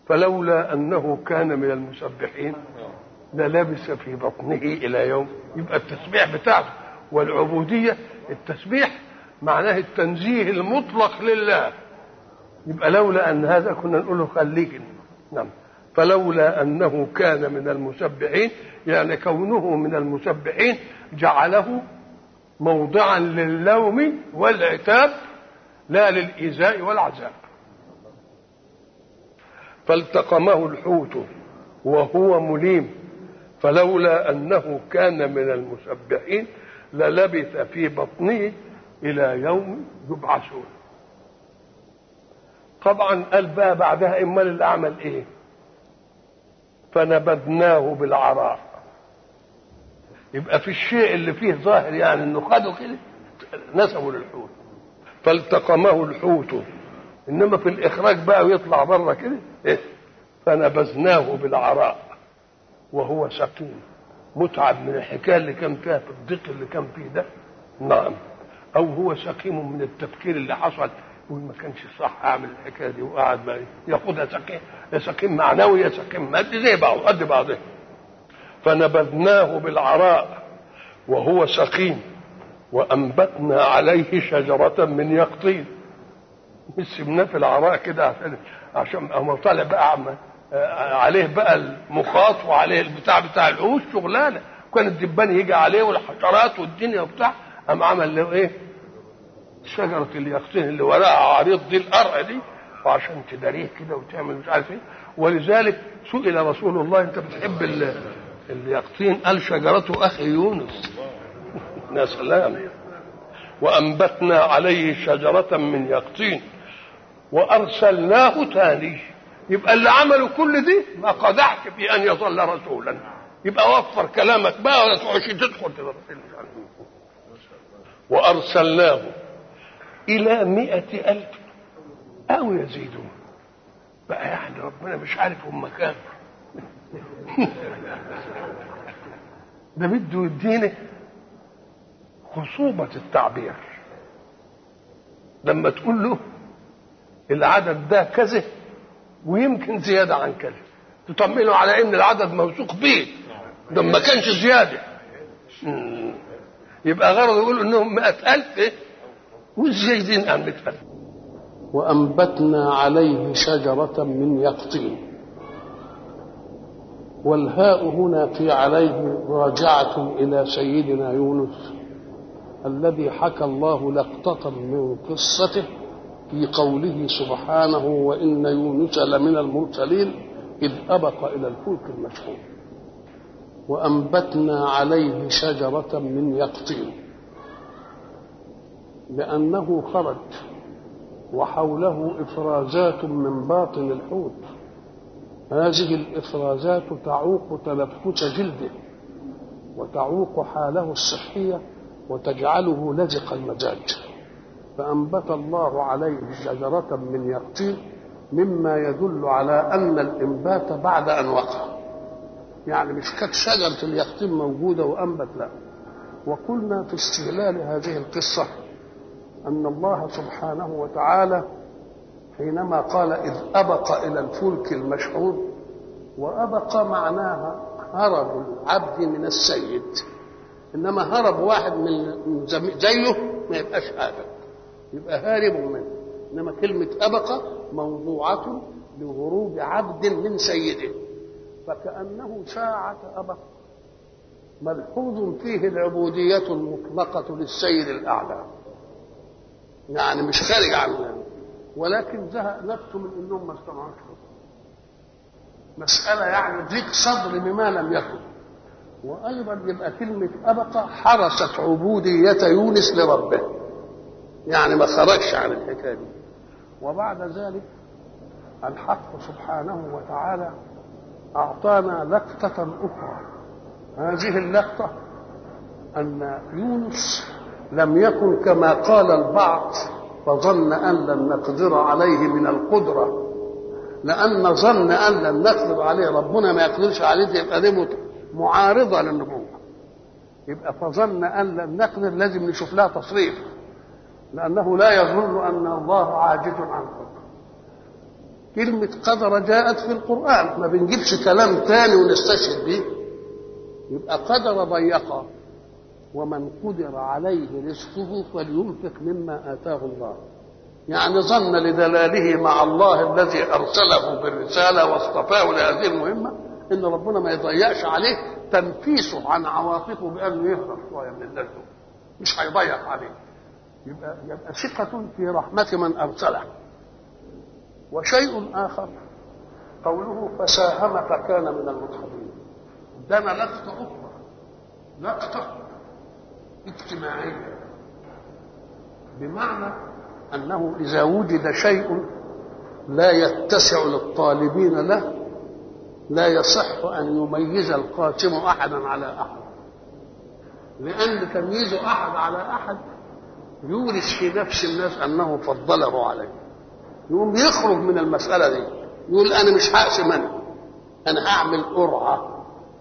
فلولا انه كان من المسبحين للبس في بطنه الى يوم يبقى التسبيح بتاعته والعبوديه التسبيح معناه التنزيه المطلق لله يبقى لولا ان هذا كنا نقول له خليك نعم فلولا انه كان من المسبحين يعني كونه من المسبحين جعله موضعا للوم والعتاب لا للايذاء والعذاب فالتقمه الحوت وهو مليم فلولا انه كان من المسبحين للبث في بطنه الى يوم يبعثون طبعا قال بقى بعدها امال اللي عمل ايه فنبذناه بالعراء يبقى في الشيء اللي فيه ظاهر يعني انه خده كده نسبه للحوت فالتقمه الحوت انما في الاخراج بقى ويطلع بره كده إيه؟ فنبذناه بالعراء وهو سقيم متعب من الحكايه اللي كان فيها في الضيق اللي كان فيه ده نعم او هو سقيم من التفكير اللي حصل يقول ما كانش صح اعمل الحكايه دي وقعد بقى ياخدها سقيم يا سقيم معنوي يا سقيم مادي زي بعض قد بعضه فنبذناه بالعراء وهو سقيم وانبتنا عليه شجره من يقطين مش سبناه في العراء كده عشان عشان هو طالع بقى عم عليه بقى المخاط وعليه البتاع بتاع العوش شغلانه وكان الدبان يجي عليه والحشرات والدنيا وبتاع قام عمل له ايه؟ شجره اليقطين اللي وراها عريض دي القرع دي وعشان تداريه كده وتعمل مش عارف ايه ولذلك سئل رسول الله انت بتحب اليقطين قال شجرته اخي يونس يا سلام وانبتنا عليه شجره من يقطين وارسلناه تاني يبقى اللي عملوا كل دي ما قدحت في ان يظل رسولا يبقى وفر كلامك بقى ولا تخش تدخل وارسلناه الى مئة الف او يزيدون بقى يعني ربنا مش عارف هم كام ده بده يدينا خصوبة التعبير لما تقول له العدد ده كذا ويمكن زيادة عن كذا تطمنه على ان العدد موثوق به ده ما كانش زيادة يبقى غرض يقول انهم مئة ألف إيه؟ والزايدين عن مئة ألف وأنبتنا عليه شجرة من يقطين والهاء هنا في عليه راجعة إلى سيدنا يونس الذي حكى الله لقطة من قصته في قوله سبحانه وإن يونس لمن المرسلين إذ أبق إلى الفلك المشحون وأنبتنا عليه شجرة من يقطين لأنه خرج وحوله إفرازات من باطن الحوت هذه الإفرازات تعوق تنفس جلده وتعوق حاله الصحية وتجعله لزق المزاج فأنبت الله عليه شجرة من يقطين مما يدل على أن الإنبات بعد أن وقع يعني مش كانت شجرة اليقطين موجودة وأنبت لا وقلنا في استهلال هذه القصة أن الله سبحانه وتعالى حينما قال إذ أبق إلى الفلك المشحون وأبق معناها هرب العبد من السيد إنما هرب واحد من زيه ما يبقاش هارب يبقى هارب منه إنما كلمة أبق موضوعة لهروب عبد من سيده فكأنه ساعة أبق ملحوظ فيه العبودية المطلقة للسيد الأعلى يعني مش خارج عن ولكن زهق نفسه من انهم ما استمعوش مسألة يعني ضيق صدر بما لم يكن وأيضا يبقى كلمة أبقى حرست عبودية يونس لربه يعني ما خرجش عن الحكاية دي وبعد ذلك الحق سبحانه وتعالى أعطانا لقطة أخرى هذه اللقطة أن يونس لم يكن كما قال البعض فظن أن لن نقدر عليه من القدرة لأن ظن أن لن نقدر عليه ربنا ما يقدرش عليه يبقى دي معارضة للنبوة يبقى فظن أن لن نقدر لازم نشوف لها تصريف لأنه لا يظن أن الله عاجز عن قدره كلمة قدر جاءت في القرآن ما بنجيبش كلام تاني ونستشهد به يبقى قدر ضيقا ومن قدر عليه رزقه فلينفق مما آتاه الله يعني ظن لدلاله مع الله الذي أرسله بالرسالة واصطفاه لهذه المهمة إن ربنا ما يضيقش عليه تنفيسه عن عواطفه بأنه يهرب شوية من الناس مش هيضيق عليه يبقى يبقى ثقة في رحمة من أرسله وشيء آخر قوله فساهم فكان من المدخلين دنا لقطة أخرى لقطة اجتماعية بمعنى أنه إذا وجد شيء لا يتسع للطالبين له لا يصح أن يميز القاسم أحدا على أحد لأن تمييز أحد على أحد يورث في نفس الناس أنه فضله عليه يقوم يخرج من المسألة دي يقول أنا مش هقسم أنا أنا هعمل قرعة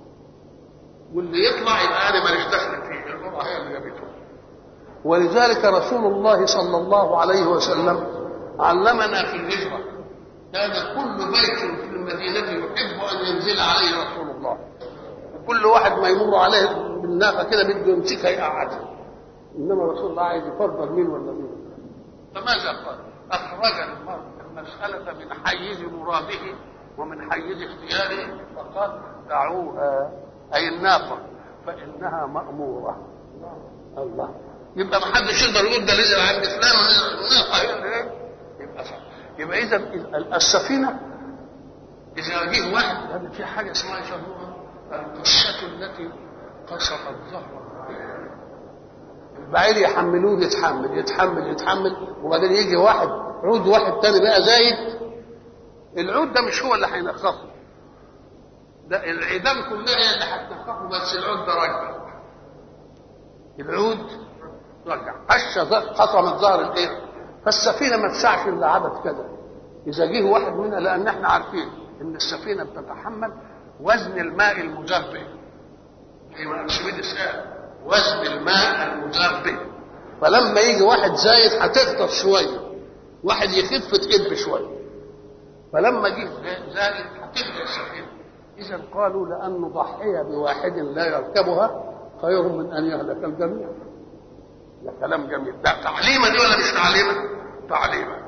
واللي يطلع يبقى أنا ماليش دخل فيه القرعة هي اللي جابته ولذلك رسول الله صلى الله عليه وسلم علمنا في الهجرة كان كل بيت في المدينة يحب أن ينزل عليه رسول الله وكل واحد ما يمر عليه بالناقة كده بده يمسكها يقعدها إنما رسول الله عايز يفضل مين ولا مين فماذا قال؟ أخرج المرء المسألة من حيز مراده ومن حيز اختياره فقال دعوها أي الناقة فإنها مأمورة الله يبقى ما حدش يقدر يقول ده نزل عند فلان الناقة هي اللي ايه؟ يبقى صح يبقى إذا السفينة إذا جه واحد هذا في حاجة اسمها يسموها القشة التي قصفت ظهرها البعير يحملوه يتحمل يتحمل يتحمل وبعدين يجي واحد عود واحد تاني بقى زايد العود ده مش هو اللي هينخخه ده العيدان كلها هي اللي هتنخخه بس العود ده رجع العود رجع قشه قطمت ظهر الايه فالسفينه ما تسعش الا عدد كده اذا جه واحد منا لان احنا عارفين ان السفينه بتتحمل وزن الماء المجاب به زي ما ارشميدس قال وزن الماء المجاب به فلما يجي واحد زايد هتغطس شويه واحد يخف تقب شويه فلما جه زايد هتغرق السفينه اذا قالوا لان نضحي بواحد لا يركبها خير من ان يهلك الجميع ده كلام جميل ده تعليمه دي ولا مش تعليمه تعليمه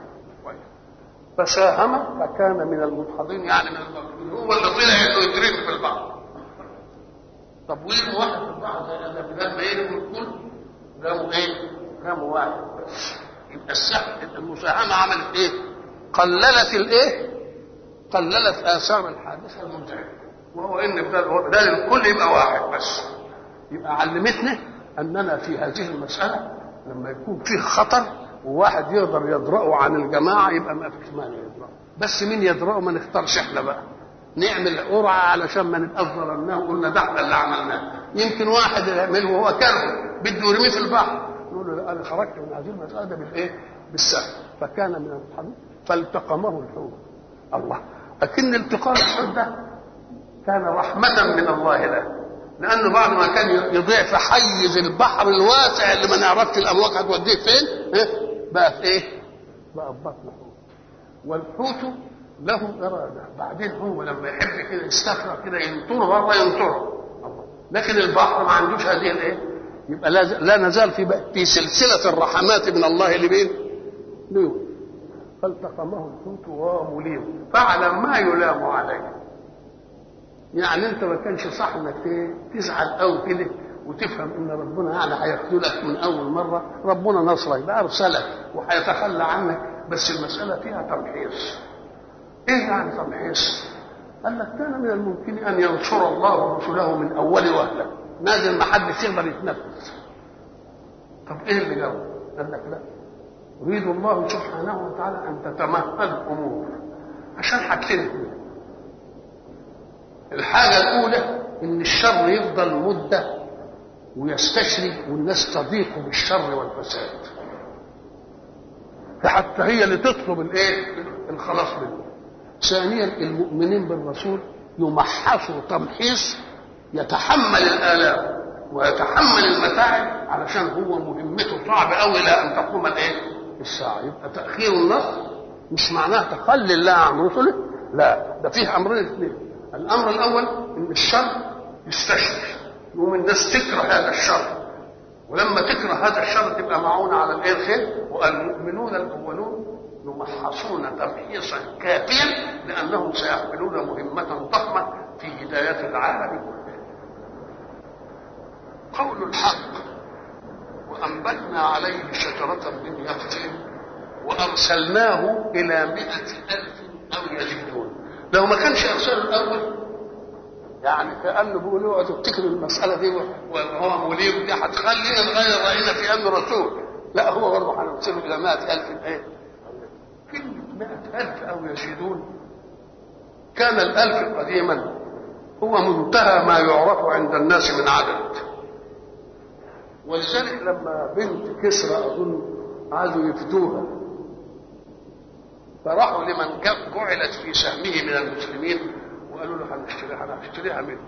فساهم فكان من المدحضين يعني من المغلوبين هو اللي طلع انه يجري في البحر طب وين واحد في البحر زي هذا بدل ما يرموا الكل رموا ايه؟ رموا واحد بس يبقى السهم المساهمه عملت ايه؟ قللت الايه؟ قللت اثار الحادثه المنتهيه وهو ان بدل الكل يبقى واحد بس يبقى علمتنا اننا في هذه المساله لما يكون فيه خطر وواحد يقدر يدرأه عن الجماعه يبقى ما فيش مانع يدرأه بس مين يدرأه ما نختارش احنا بقى نعمل قرعه علشان ما نبقى ظلمناه وقلنا ده احنا اللي عملناه يمكن واحد يعمله وهو كره بده يرميه في البحر نقول له لا انا خرجت من هذه المساله ده بالايه؟ بالسهل فكان من المتحمل فالتقمه الحوت الله لكن التقاء الحوت ده كان رحمه من الله له لانه بعد ما كان يضيع في حيز البحر الواسع اللي ما نعرفش الامواج هتوديه فين بقى في ايه؟ بقى في بطن حوت والحوت له اراده بعدين هو لما يحب كده يستفرغ كده ينطره بره ينطره لكن البحر ما عندوش هذه الايه؟ يبقى لا, لا نزال في في سلسله الرحمات من الله لمين؟ ليوسف فالتقمه الحوت وهو مليم فعل ما يلام عليه يعني انت ما كانش صح انك تزعل قوي كده وتفهم ان ربنا يعني هيقتلك من اول مره ربنا نصرك بقى ارسلك وهيتخلى عنك بس المساله فيها تمحيص ايه يعني تمحيص؟ قال لك كان من الممكن ان ينصر الله رسله من اول وهله نازل ما حدش يقدر يتنفس طب ايه اللي جاوب؟ قال لك لا يريد الله سبحانه وتعالى ان تتمهد الامور عشان حاجتين الحاجه الاولى ان الشر يفضل مده ويستشري والناس تضيق بالشر والفساد فحتى هي اللي تطلب الايه الخلاص منه ثانيا المؤمنين بالرسول يمحصوا تمحيص يتحمل الالام ويتحمل المتاعب علشان هو مهمته صعبه قوي الى ان تقوم الايه الساعه يبقى تاخير النصر مش معناه تخلي الله عن رسله لا ده فيه امرين اثنين الامر الاول ان الشر يستشرف يقوم الناس تكره هذا الشر ولما تكره هذا الشر تبقى معونه على الايه الخير والمؤمنون الاولون يمحصون تمحيصا كافيا لانهم سيحملون مهمه ضخمه في هدايه العالم كله قول الحق وأنبتنا عليه شجرة من يقطين وأرسلناه إلى مئة ألف أو يزيدون لو ما كانش أرسله الأول يعني كأنه بيقول اوعوا تفتكروا المسألة دي وهو مليم دي هتخلينا نغير رأينا في أمر رسول لا هو برضه هنرسله إلى مئة ألف إيه؟ كلمة مئة ألف أو يزيدون كان الألف قديما هو منتهى ما يعرف عند الناس من عدد ولذلك لما بنت كسرى اظن عايزوا يفتوها فراحوا لمن جعلت في سهمه من المسلمين وقالوا له هنشتريها هنشتريها منك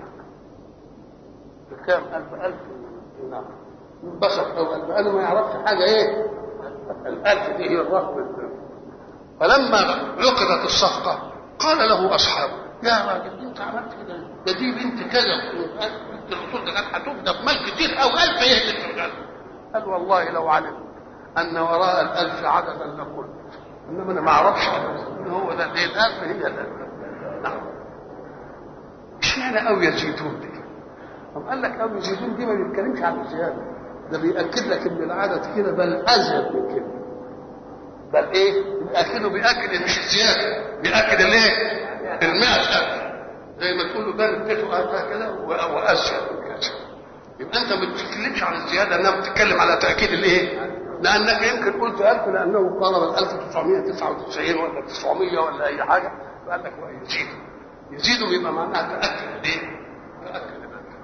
بكام ألف ألف نعم انبسط أو ألف أنا ما يعرفش حاجة إيه الألف دي هي الرقم فلما عقدت الصفقة قال له أصحابه يا راجل أنت عملت كده ده دي بنت كذا بنت الرسول ده كانت هتبدا بمال كتير او الف ايه اللي قال والله لو علم ان وراء الالف عددا لقلت انما انا ما اعرفش ان هو ده ايه الالف هي الالف نعم اشمعنى او يزيدون دي طب قال لك او يزيدون دي ما بيتكلمش عن الزياده ده بيأكد لك ان العدد كده بل ازيد من كده بل ايه بيأكده بيأكد مش الزياده بيأكد الايه المئة ألف زي ما تقول له ده اديته كده واسيا من كده يبقى انت ما بتتكلمش عن الزياده انما بتتكلم على تاكيد الايه؟ لانك يمكن قلت 1000 لانه قرب ال 1999 ولا 900 ولا اي حاجه فقال لك يزيد يزيد يبقى معناها تاكد ايه؟ تاكد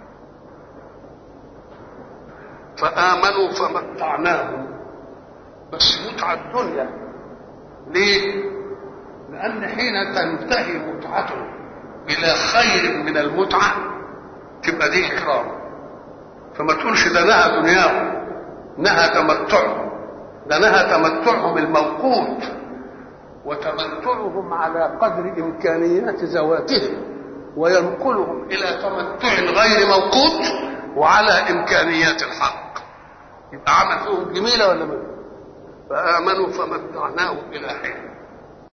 فامنوا فمتعناهم بس متعه الدنيا ليه؟ لان حين تنتهي متعتهم الى خير من المتعه تبقى دي اكرام فما تقولش ده نهى دنياهم نهى تمتعهم ده نهى تمتعهم الموقوت وتمتعهم على قدر امكانيات ذواتهم وينقلهم الى تمتع غير موقوت وعلى امكانيات الحق يبقى عمل فيهم جميله ولا ما فامنوا فمتعناهم الى حين